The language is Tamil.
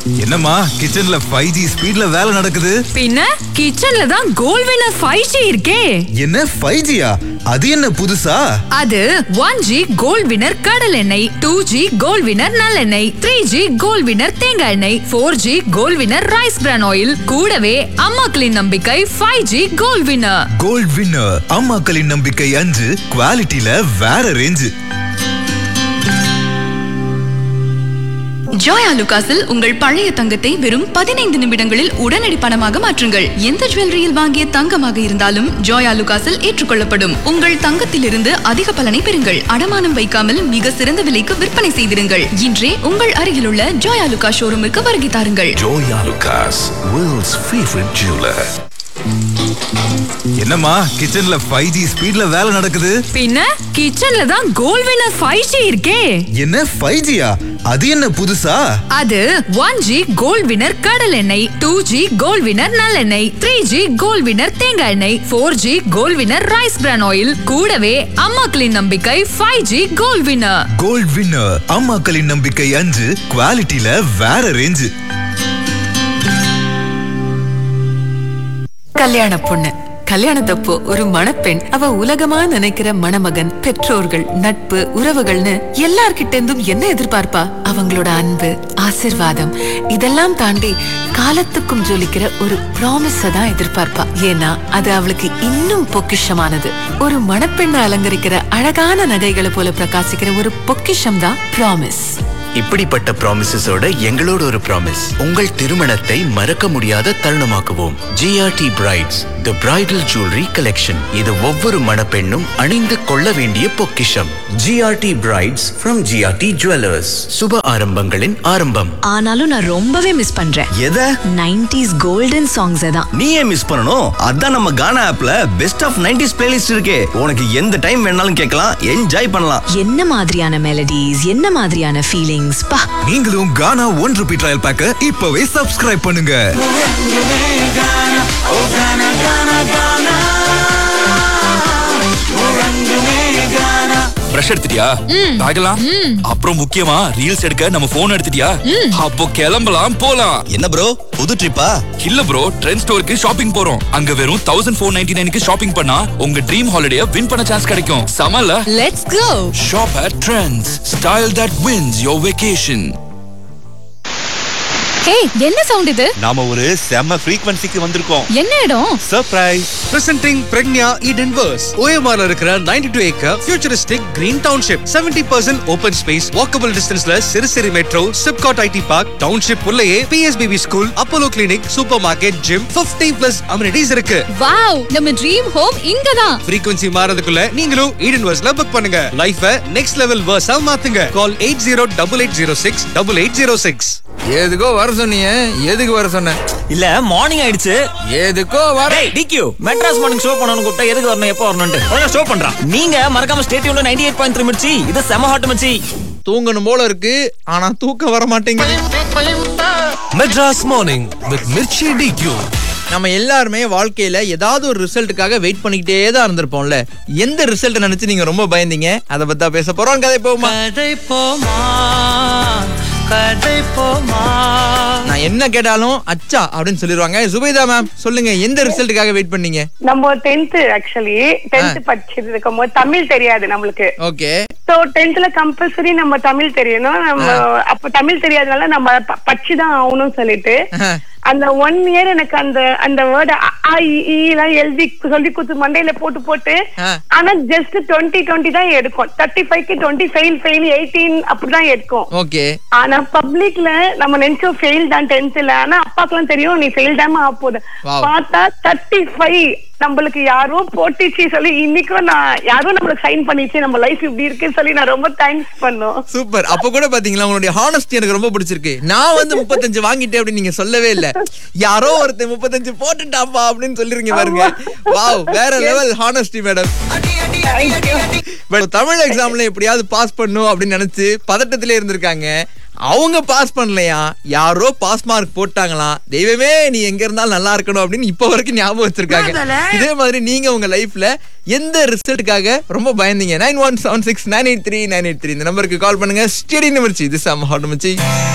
என்னம்மா கிச்சன்ல ஃபைவ் ஜி ஸ்பீட்ல வேலை நடக்குது பின்ன கிச்சன்ல தான் கோல் வினர் ஃபைவ் ஜி இருக்கே என்ன ஃபைவ் ஜியா அது என்ன புதுசா அது ஒன் ஜி கோல்ட் வினர் கடல் எண்ணெய் டூ ஜி கோல்ட் வினர் நல்லெண்ணெய் த்ரீ ஜி கோல்ட் வினர் தேங்காய் எண்ணெய் four G gold winner rice bran oil கூடவே அம்மாக்களின் நம்பிக்கை five G gold winner gold winner அம்மாக்களின் நம்பிக்கை அஞ்சு குவாலிட்டியில வேற ரேஞ்சு ஜோயா லுகாஸில் உங்கள் பழைய தங்கத்தை வெறும் பதினைந்து நிமிடங்களில் உடனடி பணமாக மாற்றுங்கள் எந்த ஜுவல்லரியில் வாங்கிய தங்கமாக இருந்தாலும் ஜோயா லுகாஸில் ஏற்றுக்கொள்ளப்படும் உங்கள் தங்கத்திலிருந்து அதிக பலனை பெறுங்கள் அடமானம் வைக்காமல் மிக சிறந்த விலைக்கு விற்பனை செய்திருங்கள் இன்றே உங்கள் அருகிலுள்ள ஜோயா லுகா ஷோரூமுக்கு வருகை தாருங்கள் Joya Lucas, world's favorite jeweler. என்னம்மா கிச்சன்ல ஃபைவ் ஜி ஸ்பீட்ல வேலை நடக்குது பின்ன கிச்சன்ல தான் கோல்ட் வினர் ஃபைவ் ஜி இருக்கே என்ன ஃபைவ் ஜியா அது என்ன புதுசா அது ஒன் ஜி கோல்ட் வினர் கடல் எண்ணெய் டூ ஜி கோல்ட் வினர் நல்லெண்ணெய் த்ரீ ஜி கோல்ட் வினர் தேங்காய் எண்ணெய் four G gold winner rice bran oil கூடவே அம்மாக்களின் நம்பிக்கை five G gold winner gold winner அம்மாக்களின் நம்பிக்கை அஞ்சு குவாலிட்டியில வேற ரேஞ்சு கல்யாண பொண்ணு கல்யாணத்தப்போ ஒரு மணப்பெண் அவ உலகமா நினைக்கிற மணமகன் பெற்றோர்கள் நட்பு உறவுகள்னு எல்லார்கிட்ட இருந்தும் என்ன எதிர்பார்ப்பா அவங்களோட அன்பு ஆசிர்வாதம் இதெல்லாம் தாண்டி காலத்துக்கும் ஜொலிக்கிற ஒரு ப்ராமிஸ தான் எதிர்பார்ப்பா ஏன்னா அது அவளுக்கு இன்னும் பொக்கிஷமானது ஒரு மணப்பெண்ணை அலங்கரிக்கிற அழகான நகைகளை போல பிரகாசிக்கிற ஒரு பொக்கிஷம் தான் ப்ராமிஸ் இப்படிப்பட்ட ப்ராமிசஸோட எங்களோட ஒரு ப்ராமிஸ் உங்கள் திருமணத்தை மறக்க முடியாத தருணமாக்குவோம் GRT brides the bridal jewellery collection இது ஒவ்வொரு மணப்பெண்ணும் அணிந்து கொள்ள வேண்டிய பொக்கிஷம் GRT brides from GRT jewellers சுப ஆரம்பங்களின் ஆரம்பம் ஆனாலும் நான் ரொம்பவே மிஸ் பண்றேன் எதை 90s கோல்டன் சாங்ஸ் தான் நீ ஏன் மிஸ் பண்ணணும் அதான் நம்ம கானா ஆப்ல பெஸ்ட் ஆஃப் 90s பிளேலிஸ்ட் இருக்கே உனக்கு எந்த டைம் வேணாலும் கேட்கலாம் என்ஜாய் பண்ணலாம் என்ன மாதிரியான மெலடிஸ் என்ன மாதிரியான ஃபீலிங்ஸ் பா நீங்களும் கானா ஒன் ருபி ட்ரையல் பேக்க இப்பவே சப்ஸ்கிரைப் பண்ணுங்க பிரஷ் எடுத்துட்டியா பேகலாம் அப்புறம் முக்கியமா ரீல்ஸ் எடுக்க நம்ம போன் எடுத்துட்டியா அப்போ கிளம்பலாம் போலாம் என்ன ப்ரோ புது ட்ரிப்பா இல்ல ப்ரோ ட்ரெண்ட் ஸ்டோருக்கு ஷாப்பிங் போறோம் அங்க வெறும் தௌசண்ட் ஃபோர் நைன்டி நைனுக்கு ஷாப்பிங் பண்ணா உங்க ட்ரீம் ஹாலிடே வின் பண்ண சான்ஸ் கிடைக்கும் சமல்ல let's go shop at Trends style that wins your vacation hey என்ன சவுண்ட் இது நாம ஒரு செம ஃப்ரீக்வன்சிக்கு வந்திருக்கோம் என்ன இடம் surprise Presenting Pregnia Eden Verse. OMR ல இருக்கிற 92 acre futuristic green township. 70% open space, walkable distanceல சிறுசிறு metro, SIPCOT IT park, township உள்ளேயே BSPB school, Apollo clinic, super market, gym, 50 plus amenities இருக்கு. வாவ் நம்ம ட்ரீம் ஹோம் இங்கதான் frequency மாறதுக்குள்ள நீங்களும் ஈடன் வர்ஸ்ல புக் பண்ணுங்க. லைஃப நெக்ஸ்ட் லெவல் வர்ஸா மாத்துங்க. கால் 808806 8806. எதுக்கோ வர சொன்னீங்க எதுக்கு வர சொன்ன இல்ல மார்னிங் ஆயிடுச்சு எதுக்கோ வர டிக்யூ மெட்ராஸ் மார்னிங் ஷோ பண்ணனும் கூப்பிட்டா எதுக்கு வரணும் எப்போ வரணும்னு கொஞ்சம் ஷோ பண்றான் நீங்க மறக்காம ஸ்டேடியம்ல 98.3 எயிட் பாயிண்ட் த்ரீ மிர்ச்சி இது செம ஹாட் மிர்ச்சி தூங்கணும் போல இருக்கு ஆனா தூக்கம் வர மாட்டேங்குது Madras morning with Mirchi DQ. நம்ம எல்லாருமே வாழ்க்கையில ஏதாவது ஒரு ரிசல்ட்டுக்காக வெயிட் பண்ணிக்கிட்டே தான் இருந்திருப்போம்ல எந்த ரிசல்ட் நினைச்சு நீங்க ரொம்ப பயந்தீங்க அதை பத்தா பேச போறோம் கதை போமா கதை போமா கதை போமா நான் என்ன கேட்டாலும் அச்சா அப்படின்னு சொல்லிடுவாங்க சுபைதா மேம் சொல்லுங்க எந்த ரிசல்ட்டுக்காக வெயிட் பண்ணீங்க நம்ம டென்த் ஆக்சுவலி டென்த் படிச்சிட்டு இருக்கும் போது தமிழ் தெரியாது நம்மளுக்கு ஓகே சோ டென்த்ல கம்பல்சரி நம்ம தமிழ் தெரியணும் நம்ம அப்ப தமிழ் தெரியாதனால நம்ம ப- படிச்சுதான் ஆகணும்னு சொல்லிட்டு அந்த ஒன் இயர் எனக்கு அந்த அந்த வேர்டு அ இ, ஈ எல்லாம் எழுதி சொல்லி கொடுத்து மண்டையில போட்டு போட்டு ஆனா ஜஸ்ட் டுவெண்ட்டி டுவெண்ட்டி தான் எடுக்கும் தேர்ட்டி ஃபைவ்க்கு டுவெண்ட்டி ஃபெயில் ஃபெயில் எயிட்டீன் அப்படிதான் எடுக்கும் ஓகே ஆனா பப்ளிக்ல நம்ம நினைச்சோம் ஃபெயில் தான் டென்த்ல ஆனா அப்பாக்கெல்லாம் தெரியும் நீ ஃபெயில் தான் ஆக போகுது Wow. பார்த்தா தேர்ட்டி ஃபைவ் நம்மளுக்கு யாரோ போட்டுச்சு சொல்லி இன்னைக்கும் நான் யாரோ நம்மளுக்கு சைன் பண்ணிச்சு நம்ம லைஃப் இப்படி இருக்குன்னு சொல்லி நான் ரொம்ப தேங்க்ஸ் பண்ணோம் சூப்பர் அப்ப கூட பாத்தீங்களா உங்களுடைய ஹானஸ்டி எனக்கு ரொம்ப பிடிச்சிருக்கு நான் வந்து முப்பத்தஞ்சு வாங்கிட்டேன் அப்படின்னு நீங்க சொல்லவே இல்ல யாரோ ஒருத்தன் முப்பத்தஞ்சு போட்டுட்டாப்பா அப்படின்னு சொல்லிருங்க பாருங்க வாவ் வேற level honesty madam but Tamil எக்ஸாம்ல எப்படியாவது பாஸ் பண்ணும் அப்படின்னு நினைச்சு பதட்டத்திலே இருந்திருக்காங்க அவங்க பாஸ் பண்ணலையா யாரோ பாஸ் மார்க் போட்டாங்களாம் தெய்வமே நீ எங்க இருந்தாலும் நல்லா இருக்கணும் அப்படின்னு இப்ப வரைக்கும் ஞாபகம் வச்சிருக்காங்க இதே மாதிரி நீங்க உங்க லைஃப்ல எந்த ரிசல்ட்டுக்காக ரொம்ப பயந்தீங்க nine one seven six nine eight three nine eight three இந்த நம்பருக்கு கால் பண்ணுங்க ஸ்டேடி நிமிர்ச்சி இது சம் ஹாட் மச்சி